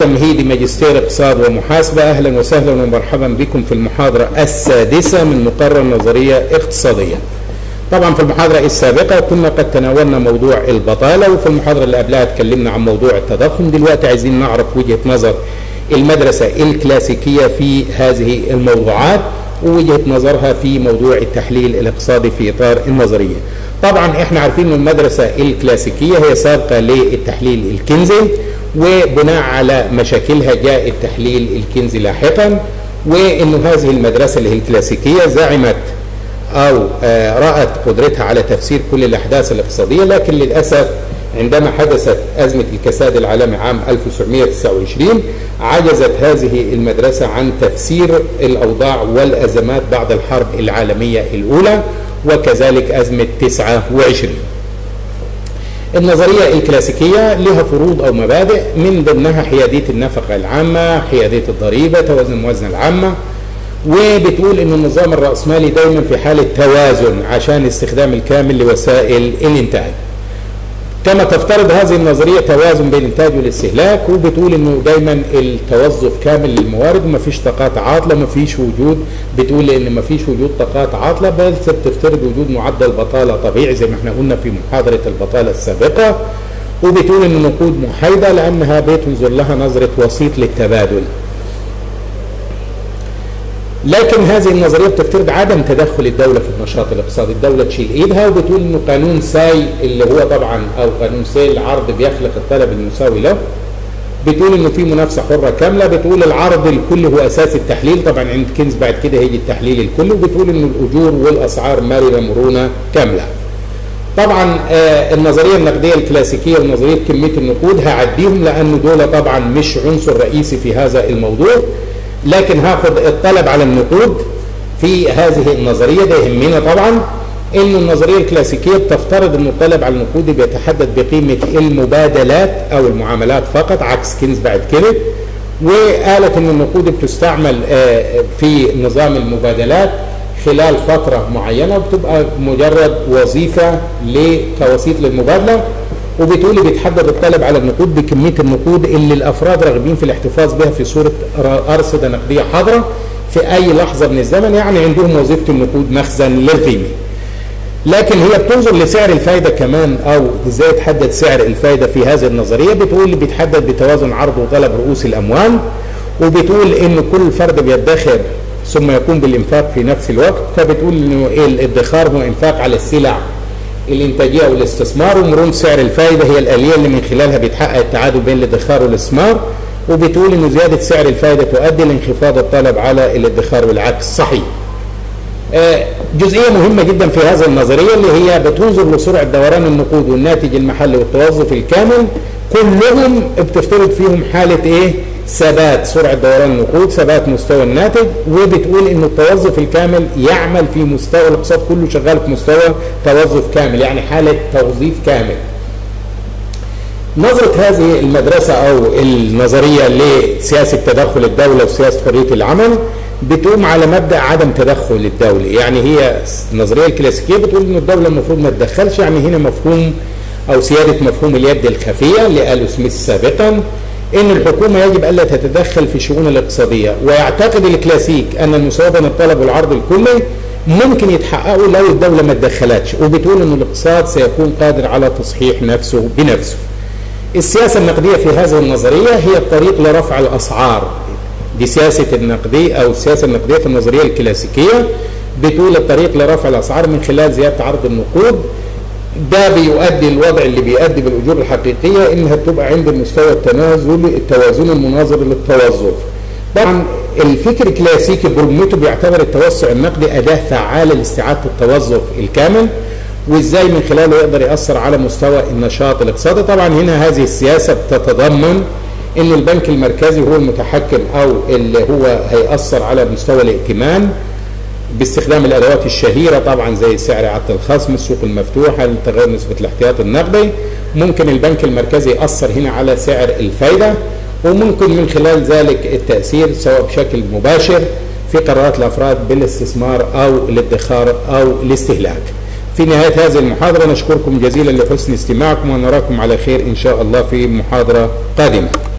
تمهيدي ماجستير اقتصاد ومحاسبة أهلا وسهلا ومرحبا بكم في المحاضرة السادسة من مقرر نظرية اقتصادية طبعا في المحاضرة السابقة كنا قد تناولنا موضوع البطالة وفي المحاضرة اللي قبلها اتكلمنا عن موضوع التضخم دلوقتي عايزين نعرف وجهة نظر المدرسة الكلاسيكية في هذه الموضوعات ووجهة نظرها في موضوع التحليل الاقتصادي في إطار النظرية طبعا احنا عارفين ان المدرسة الكلاسيكية هي سابقة للتحليل الكنزي وبناء على مشاكلها جاء التحليل الكنزي لاحقا وانه هذه المدرسة اللي هي الكلاسيكية زعمت او آه رأت قدرتها على تفسير كل الاحداث الاقتصادية لكن للأسف عندما حدثت أزمة الكساد العالمي عام 1929 عجزت هذه المدرسة عن تفسير الأوضاع والأزمات بعد الحرب العالمية الأولى وكذلك أزمة 29 النظرية الكلاسيكية لها فروض أو مبادئ من ضمنها حيادية النفقة العامة حيادية الضريبة توازن الموازنة العامة وبتقول ان النظام الرأسمالي دايما في حالة توازن عشان استخدام الكامل لوسائل الانتاج كما تفترض هذه النظرية توازن بين الانتاج والاستهلاك وبتقول انه دايما التوظف كامل للموارد وما فيش طاقات عاطلة ما فيش وجود بتقول ان ما فيش وجود طاقات عاطلة بل بتفترض وجود معدل بطالة طبيعي زي ما احنا قلنا في محاضرة البطالة السابقة وبتقول ان النقود محايدة لانها بتنظر لها نظرة وسيط للتبادل لكن هذه النظريه بتفترض عدم تدخل الدوله في النشاط الاقتصادي، الدوله تشيل ايدها وبتقول انه قانون ساي اللي هو طبعا او قانون ساي العرض بيخلق الطلب المساوي له. بتقول انه في منافسه حره كامله، بتقول العرض الكلي هو اساس التحليل، طبعا عند كينز بعد كده هيجي التحليل الكلي وبتقول انه الاجور والاسعار مرنه مرونه كامله. طبعا آه النظريه النقديه الكلاسيكيه ونظريه كميه النقود هعديهم لانه دول طبعا مش عنصر رئيسي في هذا الموضوع. لكن هاخد الطلب على النقود في هذه النظرية ده يهمنا طبعا انه النظرية الكلاسيكية بتفترض ان الطلب على النقود بيتحدد بقيمة المبادلات او المعاملات فقط عكس كينز بعد كده وقالت ان النقود بتستعمل في نظام المبادلات خلال فترة معينة وبتبقى مجرد وظيفة كوسيط للمبادلة وبتقول بيتحدد الطلب على النقود بكميه النقود اللي الافراد راغبين في الاحتفاظ بها في صوره ارصده نقديه حاضره في اي لحظه من الزمن يعني عندهم وظيفه النقود مخزن للقيمه. لكن هي بتنظر لسعر الفايده كمان او ازاي تحدد سعر الفايده في هذه النظريه بتقول بيتحدد بتوازن عرض وطلب رؤوس الاموال وبتقول ان كل فرد بيدخر ثم يقوم بالانفاق في نفس الوقت فبتقول انه الادخار هو انفاق على السلع الانتاجيه والاستثمار ومرونه سعر الفائده هي الاليه اللي من خلالها بيتحقق التعادل بين الادخار والاستثمار وبتقول انه زياده سعر الفائده تؤدي لانخفاض الطلب على الادخار والعكس صحيح. آه جزئيه مهمه جدا في هذه النظريه اللي هي بتنظر لسرعه دوران النقود والناتج المحلي والتوظف الكامل كلهم بتفترض فيهم حاله ايه؟ ثبات سرعه دوران النقود، ثبات مستوى الناتج وبتقول انه التوظف الكامل يعمل في مستوى الاقتصاد كله شغال في مستوى توظف كامل يعني حاله توظيف كامل. نظرة هذه المدرسة أو النظرية لسياسة تدخل الدولة وسياسة حرية العمل بتقوم على مبدأ عدم تدخل الدولة يعني هي النظرية الكلاسيكية بتقول إن الدولة المفروض ما تدخلش يعني هنا مفهوم أو سيادة مفهوم اليد الخفية اللي قاله سميث سابقا ان الحكومه يجب الا تتدخل في الشؤون الاقتصاديه ويعتقد الكلاسيك ان المساواه بين الطلب والعرض الكلي ممكن يتحققوا لو الدوله ما تدخلتش وبتقول ان الاقتصاد سيكون قادر على تصحيح نفسه بنفسه. السياسه النقديه في هذه النظريه هي الطريق لرفع الاسعار دي سياسه النقديه او السياسه النقديه في النظريه الكلاسيكيه بتقول الطريق لرفع الاسعار من خلال زياده عرض النقود ده بيؤدي الوضع اللي بيؤدي بالاجور الحقيقيه انها تبقى عند المستوى التنازلي التوازن المناظر للتوظف. طبعا الفكر الكلاسيكي برمته بيعتبر التوسع النقدي اداه فعاله لاستعاده التوظف الكامل وازاي من خلاله يقدر ياثر على مستوى النشاط الاقتصادي، طبعا هنا هذه السياسه بتتضمن ان البنك المركزي هو المتحكم او اللي هو هيأثر على مستوى الائتمان باستخدام الادوات الشهيره طبعا زي سعر اعاده الخصم السوق المفتوحه تغير نسبه الاحتياط النقدي ممكن البنك المركزي ياثر هنا على سعر الفايده وممكن من خلال ذلك التاثير سواء بشكل مباشر في قرارات الافراد بالاستثمار او الادخار او الاستهلاك. في نهايه هذه المحاضره نشكركم جزيلا لحسن استماعكم ونراكم على خير ان شاء الله في محاضره قادمه.